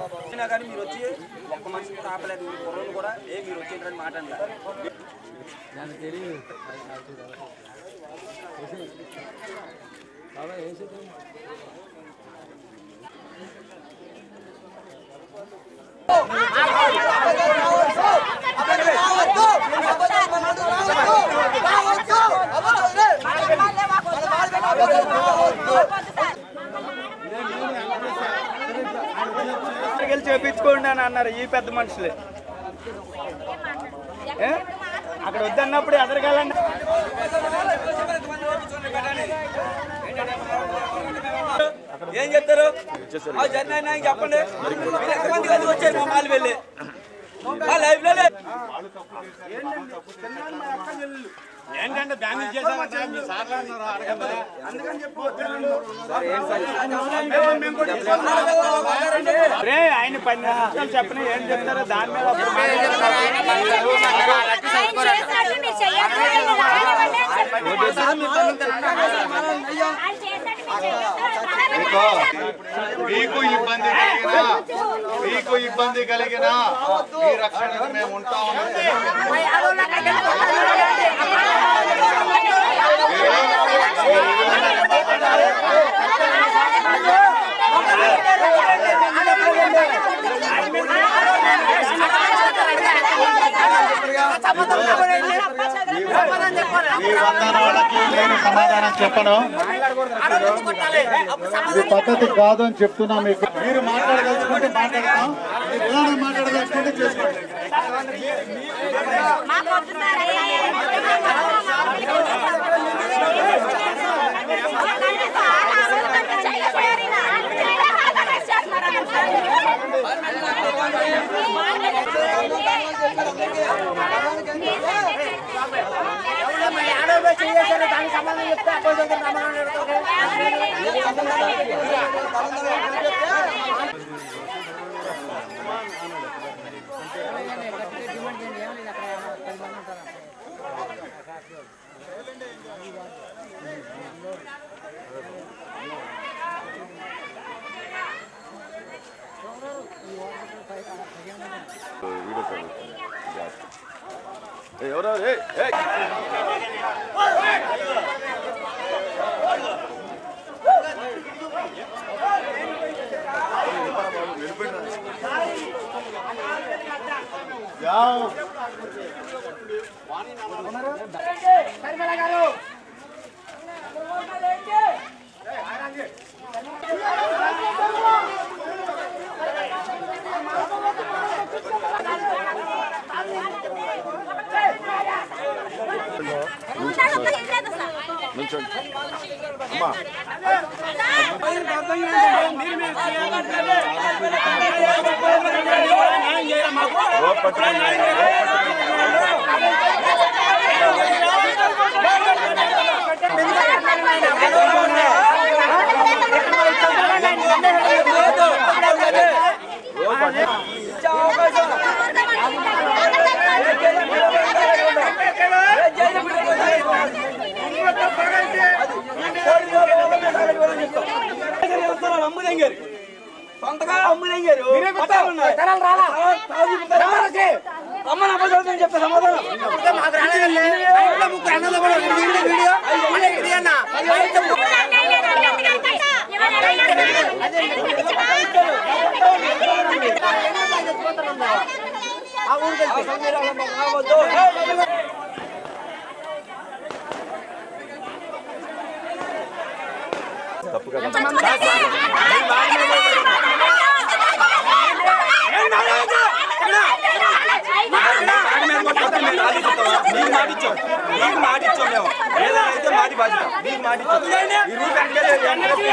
వచ్చినా కానీ మీరు వచ్చి ఒక్క మనిషి కూడా ఆపలేదు మీ కుర్రోళ్ళు కూడా ఏ మీరు వచ్చేటని మాట అంటారు వెళ్ళి చేపించుకోండి అని అన్నారు ఈ పెద్ద మనుషులే ఏ? అక్కడ వద్దన్నప్పుడు ఎదరగాలండి ఏం చెప్తారు ఆ జర్నీ అయినా చెప్పండి మీరు ఎంతమంది కలిసి వచ్చారు మా మాలు వెళ్ళి ఆ లైవ్ లో లే- ఏంటంటే డ్యామేజ్ చేశారంటే మీ సార్లు అన్నారు అడగండి రే ఆయన పది నిమిషాలు చెప్పని ఏం చెప్తారో దాని మీద అప్పుడు ఆయన చేసినట్టు మీరు చెయ్యొద్దు. ఆయన రానివ్వండి అని చెప్పండి. ఆయన చేసినట్టు మీరు చెయ్యొద్దు. మీకు ఇబ్బంది కలిగినా మీకు ఇబ్బంది కలిగినా మీ రక్షణకు మేము ఉంటామని ఈ వందనాలకి నేను సమాధానం చెప్పను ఇది పద్ధతి కాదు అని చెప్తున్నా మీకు మీరు మాట్లాడదలుచుకుంటే మాట్లాడతాం మీరు ఎలాగ మాట్లాడదలుచుకుంటే చేసుకోండి మాకు వద్దు సార్ అమ్ముదంగారు సొంతగా అమ్ముదంగారు అమ్మని అబ్బని చెప్తా సమాధానం నీకు మాటిచ్చాం నీకు మాటిచ్చాం మేము ఏదైనా అయితే మాటి బాధ్యత నీకు మాటిచ్చాం ఈ రూట్ వెనకాలే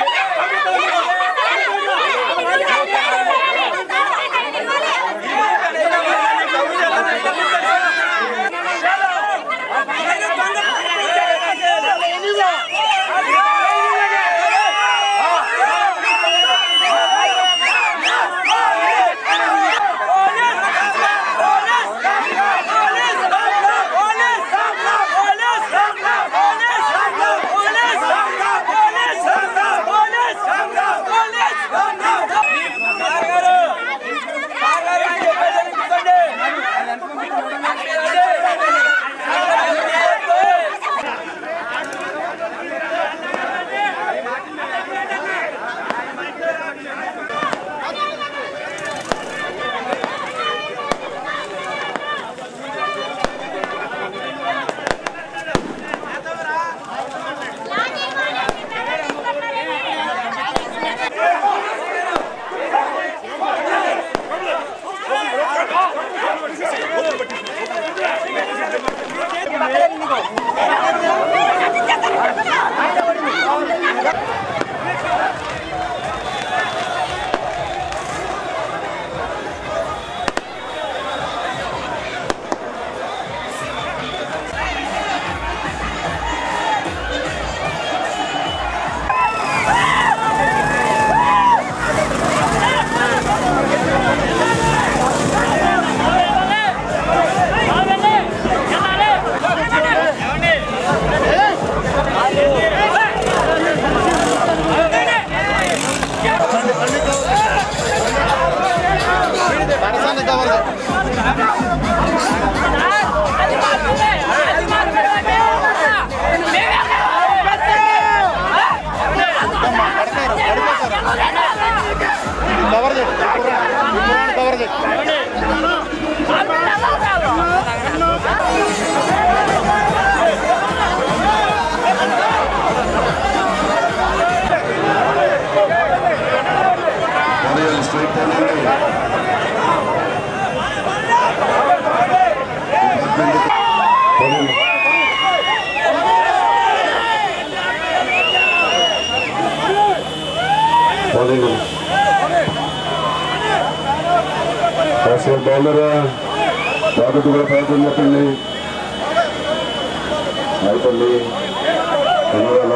పోలీస్ పోనీ అసలు బాగున్నారా బాగుంది కూడా ప్రయత్నం చెప్పండి అయిపోయింది ఎన్నోవేళ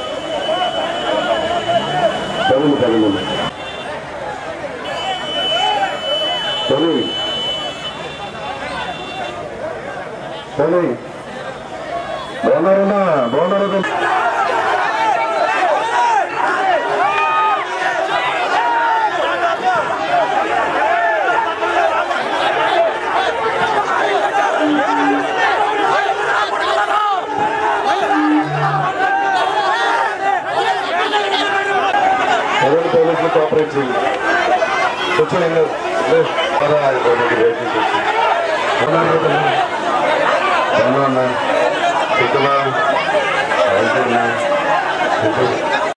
పదండి పదండి పోనీ పోనీ బాగున్నారన్నా బాగున్నారా ఎవరు పోలీసులు కోఆపరేట్ చేయండి కూర్చోండి అవునా సిద్ధమా